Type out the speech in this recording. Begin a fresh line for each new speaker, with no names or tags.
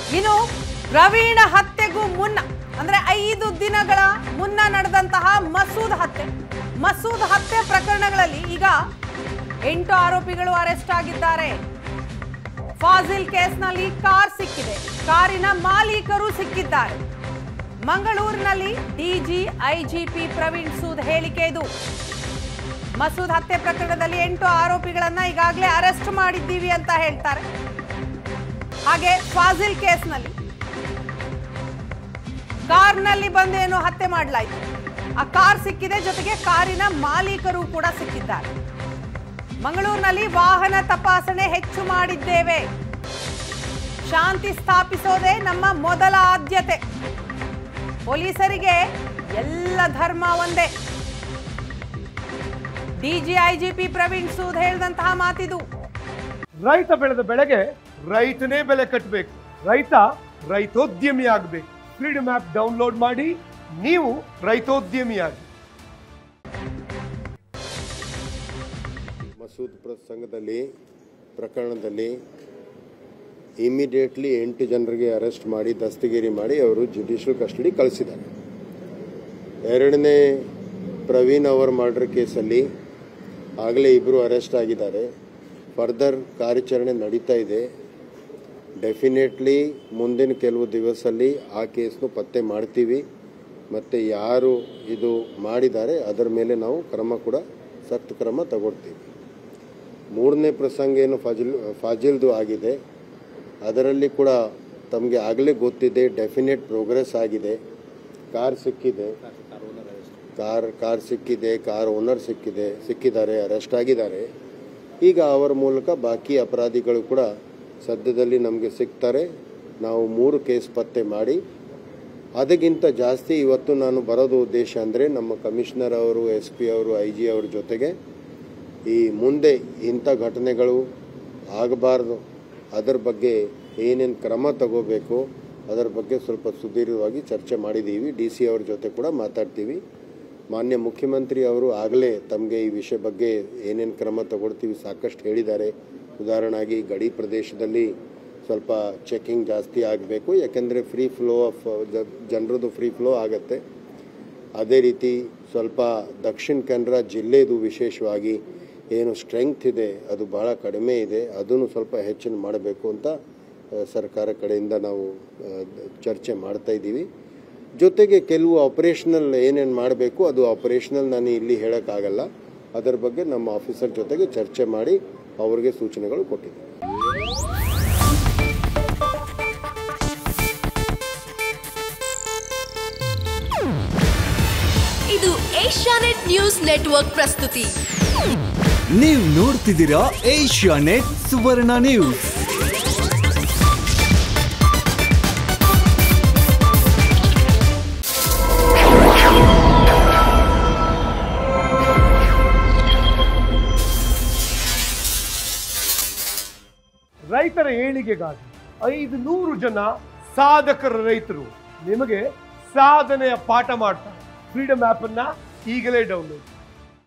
ಇನ್ನು ಪ್ರವೀಣ ಹತ್ಯೆಗೂ ಮುನ್ನ ಅಂದ್ರೆ ಐದು ದಿನಗಳ ಮುನ್ನ ನಡೆದಂತಹ ಮಸೂದ್ ಹತ್ಯೆ ಮಸೂದ್ ಹತ್ಯೆ ಪ್ರಕರಣಗಳಲ್ಲಿ ಈಗ ಎಂಟು ಆರೋಪಿಗಳು ಅರೆಸ್ಟ್ ಆಗಿದ್ದಾರೆ ಫಾಜಿಲ್ ಕೇಸ್ನಲ್ಲಿ ಕಾರ್ ಸಿಕ್ಕಿದೆ ಕಾರಿನ ಮಾಲೀಕರು ಸಿಕ್ಕಿದ್ದಾರೆ ಮಂಗಳೂರಿನಲ್ಲಿ ಡಿಜಿ ಐಜಿಪಿ ಪ್ರವೀಣ್ ಸೂದ್ ಹೇಳಿಕೆ ಇದು ಮಸೂದ್ ಹತ್ಯೆ ಪ್ರಕರಣದಲ್ಲಿ ಎಂಟು ಆರೋಪಿಗಳನ್ನ ಈಗಾಗಲೇ ಅರೆಸ್ಟ್ ಮಾಡಿದ್ದೀವಿ ಅಂತ ಹೇಳ್ತಾರೆ ಹಾಗೆ ಫಾಜಿಲ್ ಕೇಸ್ನಲ್ಲಿ ಕಾರ್ನಲ್ಲಿ ಬಂದು ಏನು ಹತ್ಯೆ ಮಾಡಲಾಯಿತು ಆ ಕಾರ್ ಸಿಕ್ಕಿದೆ ಜೊತೆಗೆ ಕಾರಿನ ಮಾಲೀಕರು ಕೂಡ ಸಿಕ್ಕಿದ್ದಾರೆ ಮಂಗಳೂರಿನಲ್ಲಿ ವಾಹನ ತಪಾಸಣೆ ಹೆಚ್ಚು ಮಾಡಿದ್ದೇವೆ ಶಾಂತಿ ಸ್ಥಾಪಿಸೋದೇ ನಮ್ಮ ಮೊದಲ ಆದ್ಯತೆ ಪೊಲೀಸರಿಗೆ ಎಲ್ಲ ಧರ್ಮ ಒಂದೇ ಡಿಜಿಐಜಿಪಿ ಪ್ರವೀಣ್ ಸೂದ್ ಹೇಳಿದಂತಹ ಮಾತಿದು
ರೈತ ಬೆಳೆದ ಬೆಳೆಗೆ ರೈತನೇ ಬೆಲೆ ಕಟ್ಟಬೇಕು ರೈತ ರೈತೋದ್ಯಮಿ ಆಗಬೇಕು ಫ್ರೀಡಮ್ ಆ್ಯಪ್ ಡೌನ್ಲೋಡ್ ಮಾಡಿ ನೀವು ರೈತೋದ್ಯಮಿಯಾಗಿ
ಮಸೂದ್ ಪ್ರಸಂಗದಲ್ಲಿ ಪ್ರಕರಣದಲ್ಲಿ ಇಮಿಡಿಯೇಟ್ಲಿ ಎಂಟು ಜನರಿಗೆ ಅರೆಸ್ಟ್ ಮಾಡಿ ದಸ್ತಗಿರಿ ಮಾಡಿ ಅವರು ಜುಡಿಷಿಯಲ್ ಕಸ್ಟಡಿ ಕಳಿಸಿದ್ದಾರೆ ಎರಡನೇ ಪ್ರವೀಣ್ ಅವರ್ ಮರ್ಡರ್ ಕೇಸಲ್ಲಿ ಆಗಲೇ ಇಬ್ಬರು ಅರೆಸ್ಟ್ ಆಗಿದ್ದಾರೆ ಫರ್ದರ್ ಕಾರ್ಯಾಚರಣೆ ನಡೀತಾ ಇದೆ ಡೆಫಿನೆಟ್ಲಿ ಮುಂದಿನ ಕೆಲವು ದಿವಸಲ್ಲಿ ಆ ಕೇಸ್ನು ಪತ್ತೆ ಮಾಡ್ತೀವಿ ಮತ್ತು ಯಾರು ಇದು ಮಾಡಿದ್ದಾರೆ ಅದರ ಮೇಲೆ ನಾವು ಕ್ರಮ ಕೂಡ ಸಕ್ತ ಕ್ರಮ ತಗೊಳ್ತೀವಿ ಮೂರನೇ ಪ್ರಸಂಗ ಏನು ಫಾಜಿಲ್ ಫಾಜಿಲ್ದು ಆಗಿದೆ ಅದರಲ್ಲಿ ಕೂಡ ತಮಗೆ ಆಗಲೇ ಗೊತ್ತಿದೆ ಡೆಫಿನೆಟ್ ಪ್ರೋಗ್ರೆಸ್ ಆಗಿದೆ ಕಾರ್ ಸಿಕ್ಕಿದೆ ಕಾರ್ ಕಾರ್ ಸಿಕ್ಕಿದೆ ಕಾರ್ ಓನರ್ ಸಿಕ್ಕಿದೆ ಸಿಕ್ಕಿದ್ದಾರೆ ಅರೆಸ್ಟ್ ಆಗಿದ್ದಾರೆ ಈಗ ಅವರ ಮೂಲಕ ಬಾಕಿ ಅಪರಾಧಿಗಳು ಕೂಡ ಸದ್ಯದಲ್ಲಿ ನಮಗೆ ಸಿಗ್ತಾರೆ ನಾವು ಮೂರು ಕೇಸ್ ಪತ್ತೆ ಮಾಡಿ ಅದಕ್ಕಿಂತ ಜಾಸ್ತಿ ಇವತ್ತು ನಾನು ಬರೋದು ಉದ್ದೇಶ ಅಂದರೆ ನಮ್ಮ ಕಮಿಷನರ್ ಅವರು ಎಸ್ ಪಿ ಅವರು ಐ ಜಿ ಅವ್ರ ಜೊತೆಗೆ ಈ ಮುಂದೆ ಇಂಥ ಘಟನೆಗಳು ಆಗಬಾರ್ದು ಅದರ ಬಗ್ಗೆ ಏನೇನು ಕ್ರಮ ತಗೋಬೇಕು ಅದರ ಬಗ್ಗೆ ಸ್ವಲ್ಪ ಸುದೀರ್ಘವಾಗಿ ಚರ್ಚೆ ಮಾಡಿದ್ದೀವಿ ಡಿ ಸಿ ಅವ್ರ ಜೊತೆ ಕೂಡ ಮಾತಾಡ್ತೀವಿ ಮಾನ್ಯ ಮುಖ್ಯಮಂತ್ರಿ ಅವರು ಆಗಲೇ ತಮಗೆ ಈ ವಿಷಯ ಬಗ್ಗೆ ಏನೇನು ಕ್ರಮ ತಗೊಳ್ತೀವಿ ಸಾಕಷ್ಟು ಹೇಳಿದ್ದಾರೆ ಉದಾಹರಣೆಯಾಗಿ ಗಡಿ ಪ್ರದೇಶದಲ್ಲಿ ಸ್ವಲ್ಪ ಚೆಕಿಂಗ್ ಜಾಸ್ತಿ ಆಗಬೇಕು ಯಾಕೆಂದರೆ ಫ್ರೀ ಫ್ಲೋ ಆಫ್ ಜನರದ್ದು ಫ್ರೀ ಫ್ಲೋ ಆಗುತ್ತೆ ಅದೇ ರೀತಿ ಸ್ವಲ್ಪ ದಕ್ಷಿಣ ಕನ್ನಡ ಜಿಲ್ಲೆದು ವಿಶೇಷವಾಗಿ ಏನು ಸ್ಟ್ರೆಂಗ್ತ್ ಇದೆ ಅದು ಬಹಳ ಕಡಿಮೆ ಇದೆ ಅದನ್ನು ಸ್ವಲ್ಪ ಹೆಚ್ಚಿನ ಮಾಡಬೇಕು ಅಂತ ಆ, ಸರ್ಕಾರ ಕಡೆಯಿಂದ ನಾವು ಆ, ಚರ್ಚೆ ಮಾಡ್ತಾ ಇದ್ದೀವಿ ಜೊತೆಗೆ ಕೆಲವು ಆಪರೇಷನಲ್ ಏನೇನು ಮಾಡಬೇಕು ಅದು ಆಪರೇಷನಲ್ ನಾನು ಇಲ್ಲಿ ಹೇಳೋಕ್ಕಾಗಲ್ಲ ಅದರ ಬಗ್ಗೆ ನಮ್ಮ ಆಫೀಸರ್ ಜೊತೆಗೆ ಚರ್ಚೆ ಮಾಡಿ ಅವರಿಗೆ ಸೂಚನೆಗಳು ಕೊಟ್ಟಿದ್ದೀವಿ
ಇದು ಏಷ್ಯಾನೆಟ್ ನ್ಯೂಸ್ ನೆಟ್ವರ್ಕ್ ಪ್ರಸ್ತುತಿ
ನೀವು ನೋಡ್ತಿದ್ದೀರಾ ಏಷ್ಯಾ ನೆಟ್ ಸುವರ್ಣ ನ್ಯೂಸ್
ರೈತರ ಏಳಿಗೆಗಾಗಿ ಐದು ನೂರು ಜನ ಸಾಧಕರ ರೈತರು ನಿಮಗೆ ಸಾಧನೆಯ ಪಾಠ ಮಾಡ್ತಾರೆ ಫ್ರೀಡಮ್ ಆ್ಯಪ್ ಅನ್ನ ಈಗಲೇ ಡೌನ್ಲೋಡ್